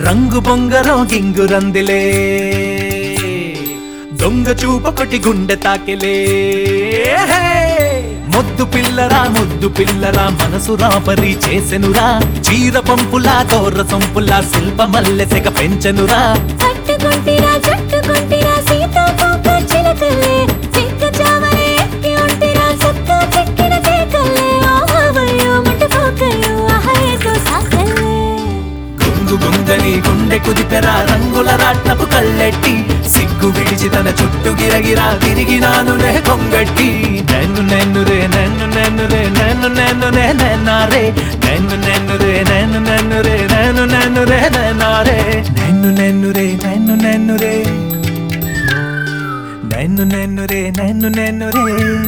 రంగు బొంగరం గింగురందిలే దొంగ చూపొకటి గుండె తాకిలే ముద్దు పిల్లరా ముద్దు పిల్లరా మనసు రాపరి చేసెనురా చీర పంపులా దోర సొంపులా శిల్ప మల్లెసెగ పెంచెనురా పట్టుకుంటిరా జట్టుకుంటిరా సీతాకోక చిలకల్లే చిక్క చావలే ఎక్కి ఉంటిరా సక్క చెక్కిన కేకల్లే ఆహవయ్యో ముట్టుకోకయ్యో ఆహయేతో సాకల్లే గుంగు గుంగని గుండె కుదిపెరా రంగుల రాట్నపు కళ్ళెట్టి సిగ్గు విడిచి తన చుట్టూ గిరగిరా తిరిగినాను రే కొంగట్టి నన్ను నన్ను రే నన్ను నన్ను రే నన్ను నన్ను రే నన్నారే నన్ను నన్ను రే నన్ను నన్ను రే నన్ను నన్ను రే నన్నారే నన్ను నన్ను రే నన్ను నన్ను రే నన్ను నన్ను రే నన్ను నన్ను రే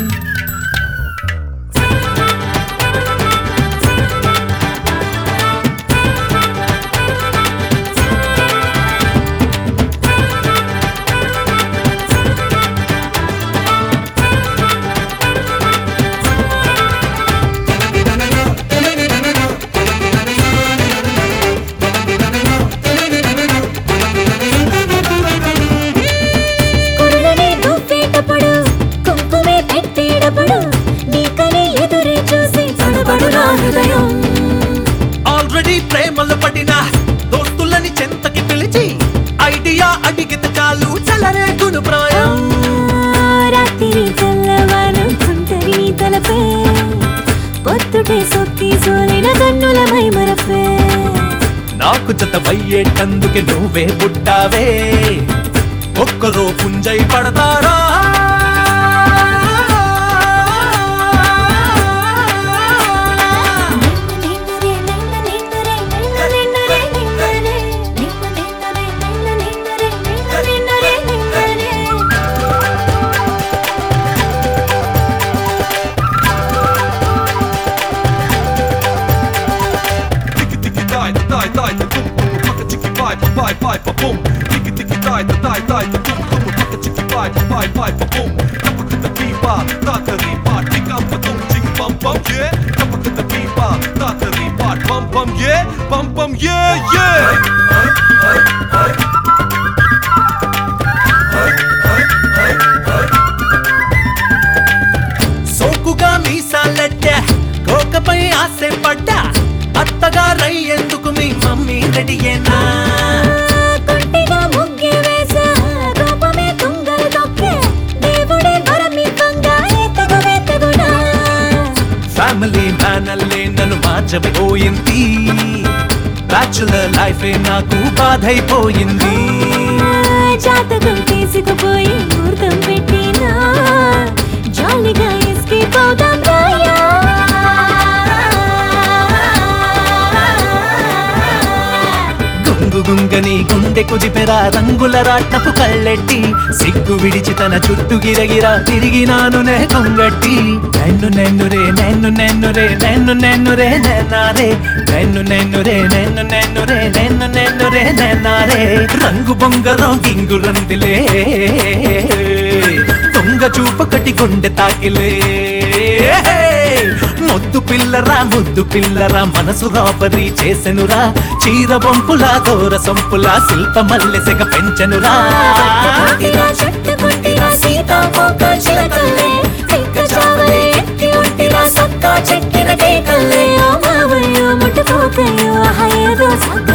కురులని దువ్వేటప్పుడు కుంకుమే పెట్టేటప్పుడు నీకని ఎదురే చూసి తడబడు నా హృదయం ఆల్రెడీ ప్రేమలు పడిన దోస్తులని చెంతకి పిలిచి ఐడియా అడిగితే చాలు చలరేగును ప్రాయం రాత్రి తెల్లవారు కుంటరి తలపే పొత్తుటే సొక్కి సోలిన కన్నుల మై మరపే నాకు జత వయ్యేటందుకే నువ్వే పుట్టావే ఒక్కరో పుంజై పడతారా Tiki tiki die, die, die, die, boom, boom, paka tiki bye, bye, bye, ba boom. Tiki tiki die, die, die, die, boom, boom, paka tiki bye, bye, bye, ba boom. Kapaka the pipa, ta ta ripa, tika pa tum ching bum bum yeah. Kapaka the pipa, ta ta ripa, bum bum yeah, bum bum yeah yeah. సోకుగా మీసాలెట్టా కోకపై ఆశ పడ్డా అత్తగా రై ఎందుకు మీ mummy రెడీయేనా కొంటిగా ముగ్గే వేసా కోపమే తుంగలు తొక్కే దేవుడే వరమివ్వంగా ఎత్తగు వెత్తగునా family man అల్లే నన్ను మార్చబోయింది bachelor లైఫే నాకు బాధైపోయింది జాతకం తీసుకుపోయి ముహూర్తం పెట్టినా జాలిగా ఎస్కేప్ అవుదాం రాయా గుంగు గుంగని గుండె కుదిపెరా రంగుల రాట్నపు కళ్ళెట్టి సిగ్గు విడిచి తన చుట్టూ గిరగిరా తిరిగినాను నే కొంగట్టి నన్ను నన్ను రే నన్ను నన్ను రే నన్ను నన్ను రే నన్నారే నన్ను నన్ను రే నన్ను నన్ను రే నన్ను నన్ను రే నన్నారే రంగు బొంగరం గింగు రందిలే దొంగ చూపకటి గుండె తాకిలే ముద్దు పిల్లరా ముద్దు పిల్లరా మనసు రాబరి చేసెనురా చీర బొంపులా దూర సొంపులా శిల్ప మల్లెసెగ పెంచెనురా కొట్టిరా చెట్టు కొట్టిరా సీతాకోక చిలకల్లే చిక్క చావలే ఎక్కి ఉంటిరా సక్క చెక్కిన కేకల్లే ఓ మావయ్యో ముట్టుకోకయ్యో ఆహా ఏదో సక్క